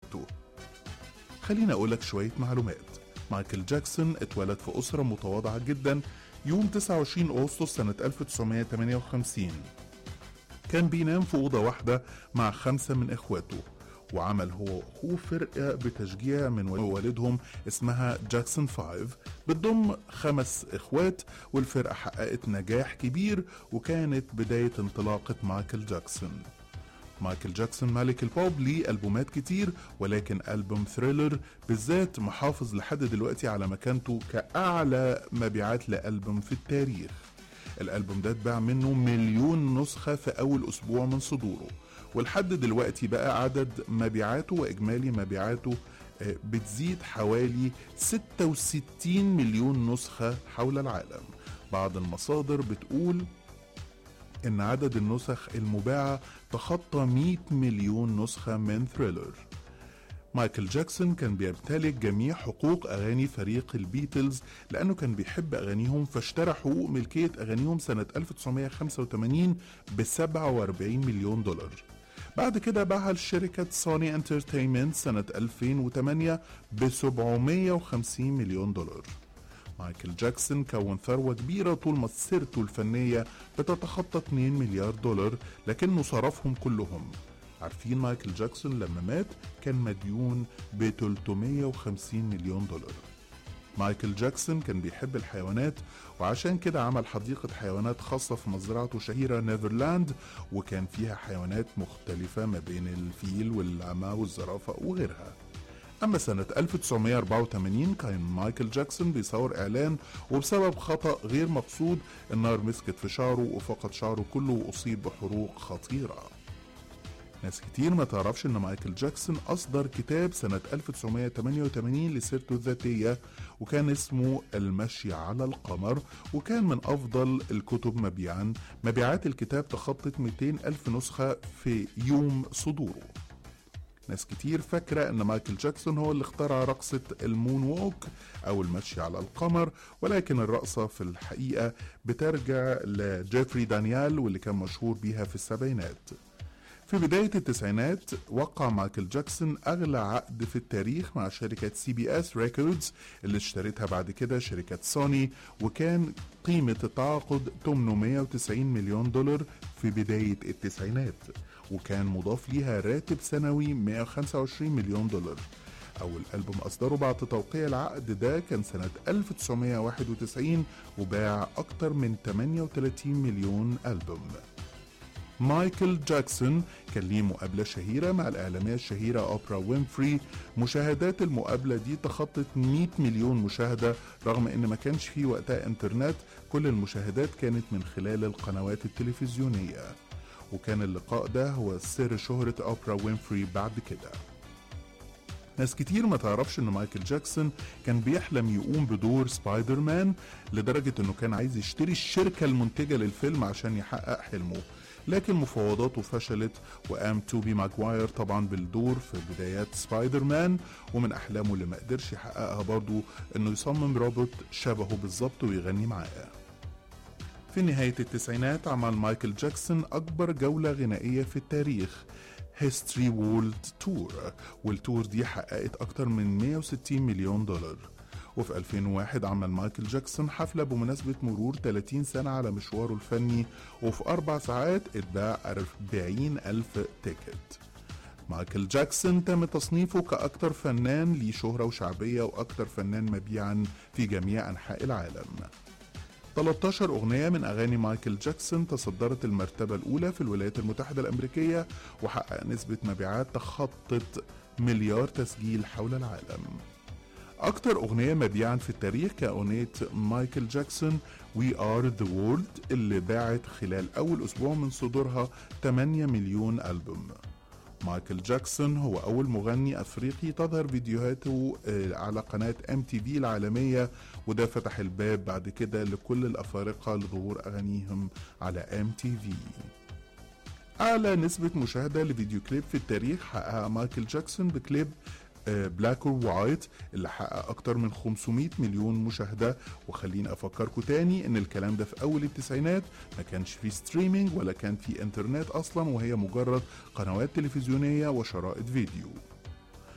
حياته خليني أقولك شوية معلومات مايكل جاكسون اتولد في أسرة متواضعة جدا يوم 29 أغسطس سنة 1958 كان بينام في أوضة واحدة مع خمسة من إخواته وعمل هو وأخوه فرقة بتشجيع من والدهم اسمها جاكسون فايف بتضم خمس إخوات والفرقة حققت نجاح كبير وكانت بداية انطلاقة مايكل جاكسون مايكل جاكسون ملك البوب ليه ألبومات كتير ولكن ألبوم ثريلر بالذات محافظ لحد دلوقتي على مكانته كأعلى مبيعات لألبوم في التاريخ الألبوم ده اتباع منه مليون نسخة في أول أسبوع من صدوره ولحد دلوقتي بقى عدد مبيعاته وإجمالي مبيعاته آه، بتزيد حوالي 66 مليون نسخة حول العالم بعض المصادر بتقول إن عدد النسخ المباعة تخطى 100 مليون نسخة من ثريلر مايكل جاكسون كان بيمتلك جميع حقوق أغاني فريق البيتلز لأنه كان بيحب أغانيهم فاشترى حقوق ملكية أغانيهم سنة 1985 ب 47 مليون دولار بعد كده باعها لشركة سوني انترتينمنت سنة 2008 ب 750 مليون دولار مايكل جاكسون كون ثروة كبيرة طول مسيرته الفنية بتتخطى 2 مليار دولار لكنه صرفهم كلهم عارفين مايكل جاكسون لما مات كان مديون ب 350 مليون دولار مايكل جاكسون كان بيحب الحيوانات وعشان كده عمل حديقة حيوانات خاصة في مزرعته شهيرة نيفرلاند وكان فيها حيوانات مختلفة ما بين الفيل واللامة والزرافة وغيرها أما سنة 1984 كان مايكل جاكسون بيصور إعلان وبسبب خطأ غير مقصود النار مسكت في شعره وفقد شعره كله وأصيب بحروق خطيرة ناس كتير ما تعرفش ان مايكل جاكسون اصدر كتاب سنة 1988 لسيرته الذاتية وكان اسمه المشي على القمر وكان من افضل الكتب مبيعا مبيعات الكتاب تخطت 200 الف نسخة في يوم صدوره ناس كتير فاكرة ان مايكل جاكسون هو اللي اخترع رقصة المون ووك او المشي على القمر ولكن الرقصة في الحقيقة بترجع لجيفري دانيال واللي كان مشهور بيها في السبعينات في بداية التسعينات وقع مايكل جاكسون أغلى عقد في التاريخ مع شركة سي بي اس ريكوردز اللي اشترتها بعد كده شركة سوني وكان قيمة التعاقد 890 مليون دولار في بداية التسعينات وكان مضاف ليها راتب سنوي 125 مليون دولار أول ألبوم أصدره بعد توقيع العقد ده كان سنة 1991 وباع أكتر من 38 مليون ألبوم مايكل جاكسون كان ليه مقابلة شهيرة مع الإعلامية الشهيرة أوبرا وينفري مشاهدات المقابلة دي تخطت 100 مليون مشاهدة رغم إن ما كانش فيه وقتها إنترنت كل المشاهدات كانت من خلال القنوات التلفزيونية وكان اللقاء ده هو سر شهرة أوبرا وينفري بعد كده ناس كتير ما تعرفش ان مايكل جاكسون كان بيحلم يقوم بدور سبايدر مان لدرجة انه كان عايز يشتري الشركة المنتجة للفيلم عشان يحقق حلمه لكن مفاوضاته فشلت وقام توبي ماجواير طبعا بالدور في بدايات سبايدر مان ومن احلامه اللي ما قدرش يحققها برضه انه يصمم روبوت شبهه بالظبط ويغني معاه في نهاية التسعينات عمل مايكل جاكسون أكبر جولة غنائية في التاريخ هيستوري وورلد تور والتور دي حققت أكتر من 160 مليون دولار وفي 2001 عمل مايكل جاكسون حفلة بمناسبة مرور 30 سنة على مشواره الفني وفي أربع ساعات اتباع 40 ألف تيكت مايكل جاكسون تم تصنيفه كأكثر فنان ليه شهرة وشعبية وأكثر فنان مبيعا في جميع أنحاء العالم 13 أغنية من أغاني مايكل جاكسون تصدرت المرتبة الأولى في الولايات المتحدة الأمريكية وحقق نسبة مبيعات تخطت مليار تسجيل حول العالم أكتر أغنية مبيعا في التاريخ كأغنية مايكل جاكسون We Are The World اللي باعت خلال أول أسبوع من صدورها 8 مليون ألبوم مايكل جاكسون هو أول مغني أفريقي تظهر فيديوهاته آه، على قناة ام تي في العالمية وده فتح الباب بعد كده لكل الأفارقة لظهور أغانيهم على ام تي في أعلى نسبة مشاهدة لفيديو كليب في التاريخ حققها مايكل جاكسون بكليب بلاك اور وايت اللي حقق اكتر من 500 مليون مشاهده وخليني افكركم تاني ان الكلام ده في اول التسعينات ما كانش في ستريمينج ولا كان في انترنت اصلا وهي مجرد قنوات تلفزيونيه وشرائط فيديو